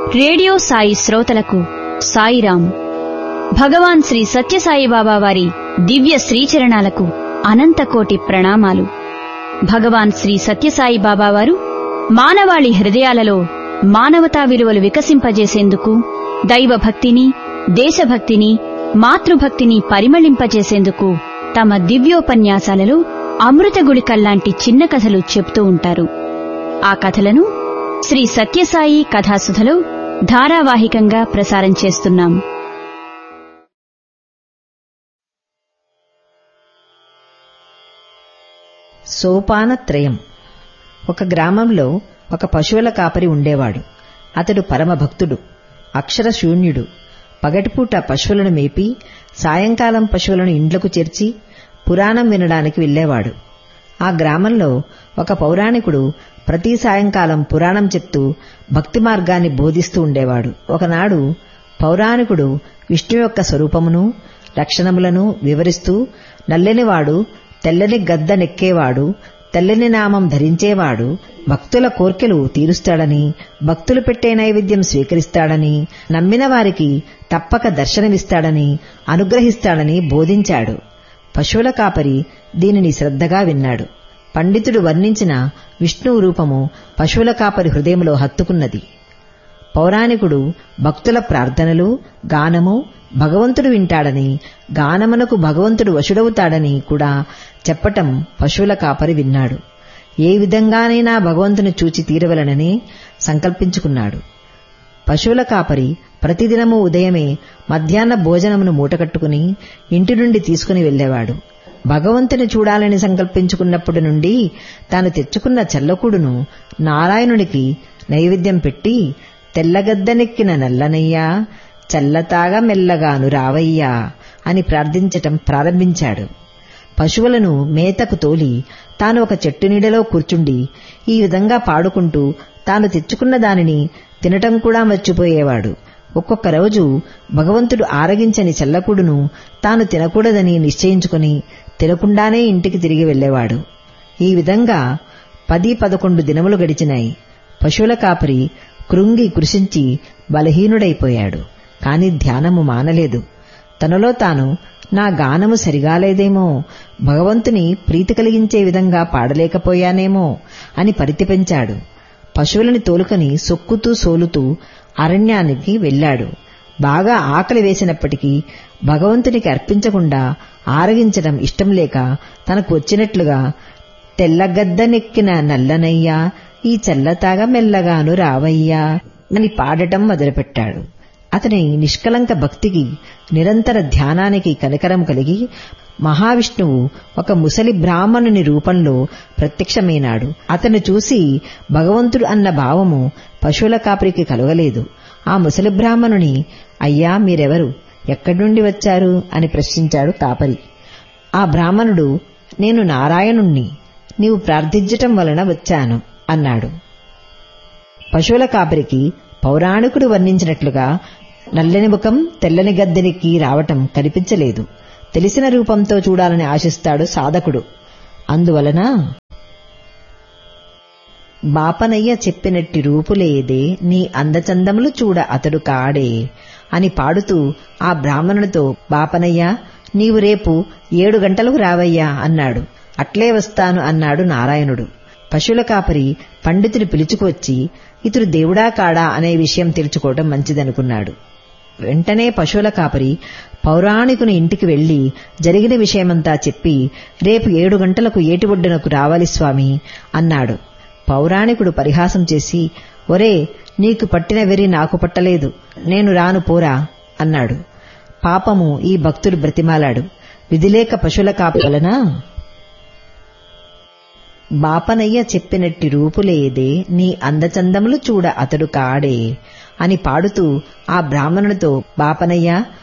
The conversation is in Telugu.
రేడియో సాయి శ్రోతలకు సాయిరాం భగవాన్ శ్రీ సత్యసాయి బాబా వారి దివ్య శ్రీచరణాలకు అనంతకోటి ప్రణామాలు భగవాన్ శ్రీ సత్యసాయి బాబా వారు మానవాళి హృదయాలలో మానవతా విలువలు వికసింపజేసేందుకు దైవభక్తిని దేశభక్తిని మాతృభక్తిని పరిమళింపజేసేందుకు తమ దివ్యోపన్యాసాలలో అమృతగుళికల్లాంటి చిన్న కథలు చెప్తూ ఉంటారు ఆ కథలను శ్రీ సత్యసాయి కథాసుధలో ధారావాహికంగా ప్రసారం చేస్తున్నాం సోపానత్రయం ఒక గ్రామంలో ఒక పశువుల కాపరి ఉండేవాడు అతడు పరమభక్తుడు అక్షరశూన్యుడు పగటిపూట పశువులను మేపి సాయంకాలం పశువులను ఇండ్లకు చేర్చి పురాణం వినడానికి వెళ్లేవాడు ఆ గ్రామంలో ఒక పౌరాణికుడు ప్రతి సాయంకాలం పురాణం చెప్తూ భక్తి మార్గాన్ని బోధిస్తూ ఉండేవాడు ఒకనాడు పౌరాణికుడు విష్ణు యొక్క స్వరూపమును లక్షణములను వివరిస్తూ నల్లనివాడు తెల్లని గద్ద నెక్కేవాడు తెల్లని నామం ధరించేవాడు భక్తుల కోర్కెలు తీరుస్తాడని భక్తులు పెట్టే నైవేద్యం స్వీకరిస్తాడని నమ్మిన వారికి తప్పక దర్శనమిస్తాడని అనుగ్రహిస్తాడని బోధించాడు పశువుల కాపరి దీనిని శ్రద్ధగా విన్నాడు పండితుడు వర్ణించిన విష్ణువు రూపము పశువుల కాపరి హృదయంలో హత్తుకున్నది పౌరాణికుడు భక్తుల ప్రార్థనలు గానము భగవంతుడు వింటాడని గానమునకు భగవంతుడు వశుడవుతాడని కూడా చెప్పటం పశువుల కాపరి విన్నాడు ఏ విధంగానైనా భగవంతుని చూచి తీరవలనని సంకల్పించుకున్నాడు పశువుల కాపరి ప్రతిదినము ఉదయమే మధ్యాహ్న భోజనమును మూటకట్టుకుని ఇంటి నుండి తీసుకుని వెళ్లేవాడు భగవంతుని చూడాలని సంకల్పించుకున్నప్పటి నుండి తాను తెచ్చుకున్న చల్లకుడును నారాయణునికి నైవేద్యం పెట్టి తెల్లగద్దనెక్కిన నల్లనయ్యా చల్లతాగా మెల్లగాను రావయ్యా అని ప్రార్థించటం ప్రారంభించాడు పశువులను మేతకు తోలి తాను ఒక చెట్టు నీడలో కూర్చుండి ఈ విధంగా పాడుకుంటూ తాను తెచ్చుకున్న దానిని తినటం కూడా మర్చిపోయేవాడు ఒక్కొక్క రోజు భగవంతుడు ఆరగించని చెల్లకుడును తాను తినకూడదని నిశ్చయించుకుని తినకుండానే ఇంటికి తిరిగి వెళ్లేవాడు ఈ విధంగా పది పదకొండు దినములు గడిచినాయి పశువుల కాపరి కృంగి కృషించి బలహీనుడైపోయాడు కాని ధ్యానము మానలేదు తనలో తాను నా గానము సరిగాలేదేమో భగవంతుని ప్రీతి కలిగించే విధంగా పాడలేకపోయానేమో అని పరితిపెంచాడు పశువులని తోలుకొని సొక్కుతూ సోలుతూ అరణ్యానికి వెళ్లాడు బాగా ఆకలి వేసినప్పటికీ భగవంతునికి అర్పించకుండా ఆరగించడం ఇష్టం లేక తనకు వచ్చినట్లుగా తెల్లగద్దనెక్కిన నల్లనయ్యా ఈ చల్లతాగా మెల్లగాను రావయ్యా అని పాడటం మొదలుపెట్టాడు అతని నిష్కలంక భక్తికి నిరంతర ధ్యానానికి కనికరం కలిగి మహావిష్ణువు ఒక ముసలి బ్రాహ్మణుని రూపంలో ప్రత్యక్షమైనాడు అతను చూసి భగవంతుడు అన్న భావము పశువుల కాపరికి కలగలేదు ఆ ముసలి బ్రాహ్మణుని అయ్యా మీరెవరు ఎక్కడి నుండి వచ్చారు అని ప్రశ్నించాడు కాపరి ఆ బ్రాహ్మణుడు నేను నారాయణుణ్ణి నీవు ప్రార్థించటం వలన వచ్చాను అన్నాడు పశువుల కాపరికి పౌరాణికుడు వర్ణించినట్లుగా నల్లని ముఖం తెల్లని గద్దెనికి రావటం కనిపించలేదు తెలిసిన రూపంతో చూడాలని ఆశిస్తాడు సాధకుడు అందువలన బాపనయ్య చెప్పినట్టి రూపులేదే నీ అందచందములు చూడ అతడు కాడే అని పాడుతూ ఆ బ్రాహ్మణుడితో బాపనయ్య నీవు రేపు ఏడు గంటలకు రావయ్యా అన్నాడు అట్లే వస్తాను అన్నాడు నారాయణుడు పశువుల కాపరి పండితుని పిలుచుకువచ్చి ఇతడు దేవుడా కాడా అనే విషయం తెలుసుకోవటం మంచిదనుకున్నాడు వెంటనే పశువుల కాపరి పౌరాణికుని ఇంటికి వెళ్లి జరిగిన విషయమంతా చెప్పి రేపు ఏడు గంటలకు ఏటి ఒడ్డునకు రావాలి స్వామి అన్నాడు పౌరాణికుడు పరిహాసం చేసి ఒరే నీకు పట్టిన వెరి నాకు పట్టలేదు నేను రాను పోరా అన్నాడు పాపము ఈ భక్తుడు బ్రతిమాలాడు విధిలేక పశువుల కాపి వలన బాపనయ్య చెప్పినట్టి రూపులేదే నీ అందచందములు చూడ అతడు కాడే అని పాడుతూ ఆ బ్రాహ్మణుడితో బాపనయ్య